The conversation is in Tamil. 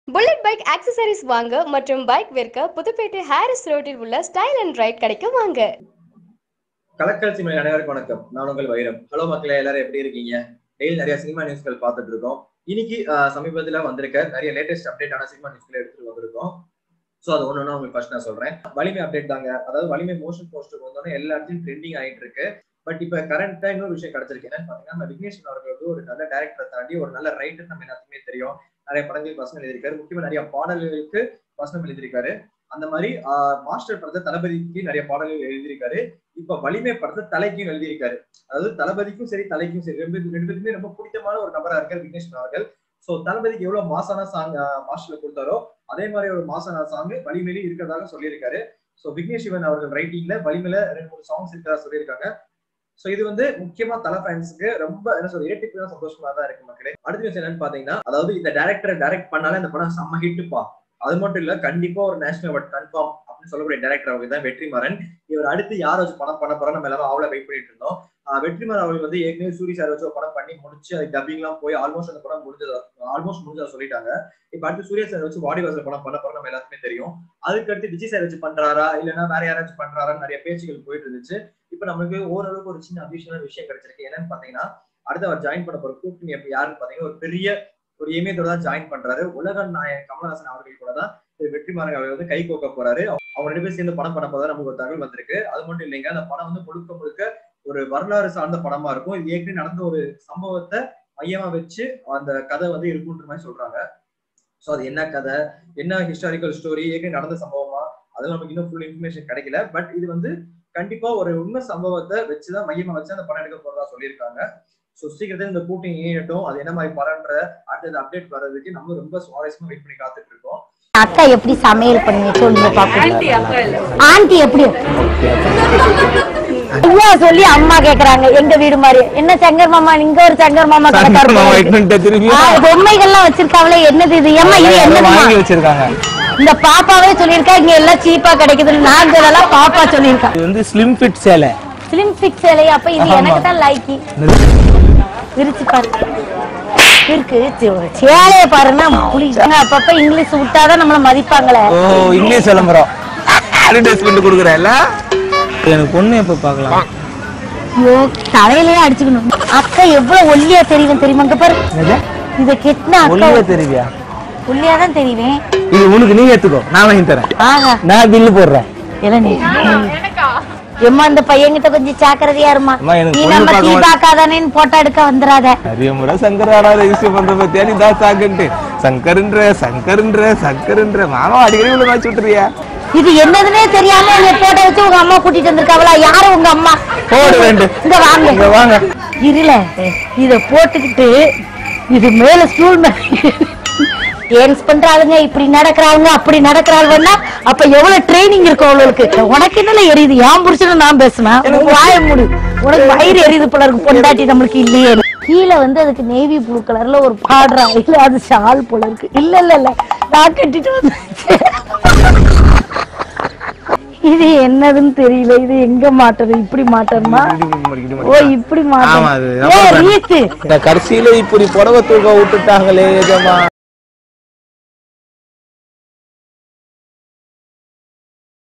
புல்லட் பைக் ஆக்சசரிஸ் வாங்க மற்றும் பைக் விற்க புதுப்பேட்டை ஹாரிஸ் ரோட்டில் உள்ள ஸ்டைல் அண்ட் ரைட் கடைக்கு வாங்க கலக்கல் சினிமா அனைவருக்கும் வணக்கம் நான் உங்கள் வைரம் ஹலோ மக்களே எல்லாரும் எப்படி இருக்கீங்க டெய்லி நிறைய சினிமா நியூஸ்கள் பார்த்துட்டு இருக்கோம் இன்னைக்கு ஆஹ், சமீபத்துல வந்திருக்க நிறைய லேட்டஸ்ட் அப்டேட்டான சினிமா நியூஸ்களை எடுத்துட்டு வந்திருக்கோம் சோ அது ஒண்ணு உங்களுக்கு ஃபர்ஸ்ட் நான் சொல்றேன் வலிமை அப்டேட் தாங்க அதாவது வலிமை மோஷன் போஸ்டர் வந்தோடனே எல்லா இடத்துலயும் ட்ரெண்டிங் ஆயிட்டு இருக்கு பட் இப்ப கரண்டா இன்னொரு விஷயம் கிடைச்சிருக்கு என்னன்னு பாத்தீங்கன்னா நம்ம விக்னேஷன் அவர்கள் வந்து ஒரு நல்ல டேரக்டரை தாண்டி ஒரு நல்ல ரைட்டர் நம்ம எல்லாத்துக்குமே தெரியும் நிறைய படங்களுக்கு வசனம் எழுதியிருக்காரு முக்கியமா நிறைய பாடல்களுக்கு வசனம் எழுதியிருக்காரு அந்த மாதிரி ஆஹ், மாஸ்டர் படத்தை தளபதிக்கு நிறைய பாடல்கள் எழுதியிருக்காரு இப்ப வலிமை படத்தை தலைக்கும் எழுதியிருக்காரு அதாவது தளபதிக்கும் சரி தலைக்கும் சரி ரெண்டு ரெண்டு பேருக்குமே ரொம்ப பிடித்தமான ஒரு நபரா இருக்காரு விக்னேஷ் அவர்கள் சோ தளபதிக்கு எவ்வளவு மாசான சாங் மாஸ்டர்ல கொடுத்தாரோ அதே மாதிரி ஒரு மாசான சாங் வலிமையிலே இருக்கிறதாக சொல்லியிருக்காரு சோ விக்னேஷ் சிவன் அவர்கள் ரைட்டிங்ல வலிமையில ரெண்டு மூணு சாங்ஸ் இருக்கிறதா சொல்லியிருக்காங்க சோ இது வந்து முக்கியமா தலை ஃபேன்ஸுக்கு ரொம்ப என்ன சொல்ற ஏற்றுக்கு சந்தோஷமா தான் இருக்கு மக்களே அடுத்த விஷயம் என்னன்னு பாத்தீங்கன்னா அதாவது இந்த டேரக்டரை டைரக்ட் பண்ணாலே இந்த படம் செம்ம ஹிட்டுப்பா அது மட்டும் இல்ல கண்டிப்பா ஒரு நேஷனல் அவார்ட் கன்ஃபார்ம் அப்படின்னு சொல்லக்கூடிய டேரக்டர் அவங்க தான் வெற்றிமாறன் இவர் அடுத்து யார் வச்சு படம் பண்ண போறோம் நம்ம எல்லாரும் அவ்வளவு வெயிட் பண்ணிட்டு இருந்தோம் ஆஹ் வெற்றிமாறன் அவர்கள் வந்து ஏற்கனவே சூரி சார் வச்சு ஒரு படம் பண்ணி முடிச்சு அது டப்பிங் எல்லாம் போய் ஆல்மோஸ்ட் அந்த படம் முடிஞ்சதா ஆல்மோஸ்ட் முடிஞ்சதா சொல்லிட்டாங்க இப்ப அடுத்து சூர்யா சார் வச்சு வாடி வாசல் படம் பண்ண போறோம் நம்ம எல்லாத்துக்குமே தெரியும் அதுக்கு அடுத்து விஜய் சார் வச்சு பண்றாரா இல்லைன்னா வேற யாராச்சும் பண்றாரான்னு நிறைய பேச்சுகள் போயிட்டு இருந்துச்சு இப்ப நமக்கு ஓரளவுக்கு ஒரு சின்ன அபிஷியலான விஷயம் கிடைச்சிருக்கு என்னன்னு பாத்தீங்கன்னா அடுத்து அவர் ஜாயின் பண்ண போற கூட்டணி எப்ப யாருன்னு பாத்தீங்கன்னா ஒரு பெரிய ஒரு இமயத்தோட தான் ஜாயின் பண்றாரு உலக நாயகன் கமலஹாசன் அவர்கள் கூட தான் திரு வெற்றிமாறன் அவர்கள் வந்து கை கோக்க போறாரு அவங்க ரெண்டு பேரும் சேர்ந்து படம் பண்ண போதா நமக்கு ஒரு தகவல் வந்திருக்கு அது மட்டும் இல்லைங்க அந்த படம் வந்து முழுக்க முழுக்க ஒரு வரலாறு சார்ந்த படமா இருக்கும் இது ஏற்கனவே நடந்த ஒரு சம்பவத்தை மையமா வச்சு அந்த கதை வந்து இருக்குன்ற மாதிரி சொல்றாங்க சோ அது என்ன கதை என்ன ஹிஸ்டாரிக்கல் ஸ்டோரி ஏற்கனவே நடந்த சம்பவமா அதெல்லாம் நமக்கு இன்னும் ஃபுல் இன்ஃபர்மேஷன் கிடைக்கல பட் இது வந்து கண்டிப்பா ஒரு உண்மை சம்பவத்தை வச்சுதான் மையமா வச்சு அந்த படம் எடுக்க போறதா சொல்லியிருக்காங்க சோ சீக்கிரத்துல இந்த கூட்டிங் ஏறட்டும் அது என்ன மாதிரி படம்ன்ற அடுத்தது அப்டேட் வர்றதுக்கு நம்ம ரொம்ப சுவாரஸ்யமா வெயிட் பண்ணி காத்துட்டு இருக்கோம் அக்கா எப்படி சமையல் பண்ணுங்க சொல்லுங்க பாப்போம் ஆண்டி எப்படி ஐயா சொல்லி அம்மா கேக்குறாங்க எங்க வீடு மாதிரி என்ன சங்கர் மாமா இங்க ஒரு சங்கர் மாமா கடைக்காரர் மாமா போல இருக்கு. வைக்கணுன்ட்டு திரும்பி ஆ, பொம்மைகள்லாம் வச்சிருக்காங்களே என்னது இது ஏம்மா இது என்னதுமா வாங்கி வச்சிருக்காங்க இந்த பாப்பாவே சொல்லியிருக்கா இங்க எல்லாம் சீப்பா கிடைக்குதுன்னு நான் இதெல்லாம் பாப்பா சொல்லியிருக்கா இது வந்து ஸ்லிம் ஃபிட் சேலை ஸ்லிம் ஃபிட் சேலை அப்ப இது ஆமா. எனக்கு தான் லைக்கி விரிச்சு பாரு இருக்கு சே- சேலைய பாருன்னா புளி அப்பப்ப இங்கிலீஷ் விட்டாதான் நம்மள மதிப்பாங்களே ஓ இங்கிலீஷ் விளம்பரம் அட்வர்டைஸ்மெண்ட் கொடுக்குறேன்ல எனக்கு பொண்ணு எப்ப பார்க்கலாம் ஐயோ தலையிலேயே அடிச்சுக்கணும் அக்கா எவ்வளவு ஒல்லியா தெரியும் தெரியுமா இங்க பாரு இத கெட்டின அக்கா ஒளிவ தெரிவியா ஒல்லியா தான் தெரியுவேன் இது உனக்கு நீ எடுத்துக்கோ நான் வாங்கி தரேன் ஆகா நான் பில்லு போடுறேன் இல்ல நீ எம்மா இந்த பையன்கிட்ட கொஞ்சம் ஜாக்கிரதையா இருமா அம்மா, எனக்கு நீ பொண்ணு நம்ம பார்க்க டீ வந்து- பாக்காதானேன்னு போட்டோ எடுக்க வந்துடாத நிறைய முறை சங்கர் ஆடா ரெஜிஸ்டர் பண்ற பத்தியா நீ தான் சாக்குன்ட்டு சங்கருன்ற சங்கருன்ற சங்கருன்ற மாமா அடிக்கடி உள்ள வச்சு விட்டுறியா இது என்னதுன்னே தெரியாம உங்க போட்டோ வச்சு உங்க அம்மா கூட்டிட்டு வந்திருக்காவளா யாரு உங்க அம்மா போடு ரெண்டு இங்க வாங்க இங்க வாங்க இருல இத போட்டுக்கிட்டு இது மேல ஸ்டூல் மேல டான்ஸ் பண்றாளுங்க இப்படி நடக்கிறாளுங்க அப்படி நடக்கிறாளுன்னா அப்ப எவ்வளவு ட்ரைனிங் இருக்கும் அவளுக்கு உனக்கு என்னல எரியுது ஏன் புருஷனும் நான் பேசுனேன் உனக்கு வாய மூடு உனக்கு வயிறு எரியுது போல இருக்கு பொண்டாட்டி நம்மளுக்கு இல்லையே கீழே வந்து அதுக்கு நேவி ப்ளூ கலர்ல ஒரு பாடுறா இல்ல அது ஷால் போல இருக்கு இல்ல இல்ல இல்ல நான் கட்டிட்டு வந்தேன் இது என்னதுன்னு தெரியல இது எங்க மாட்டது இப்படி மாட்டணுமா ஓ இப்படி ஆமா, அது மாட்டணும் ஏ rubber band. ரீத்து இந்த கடைசியில இப்படி புடவை தூக்க விட்டுட்டாங்களே எஜமா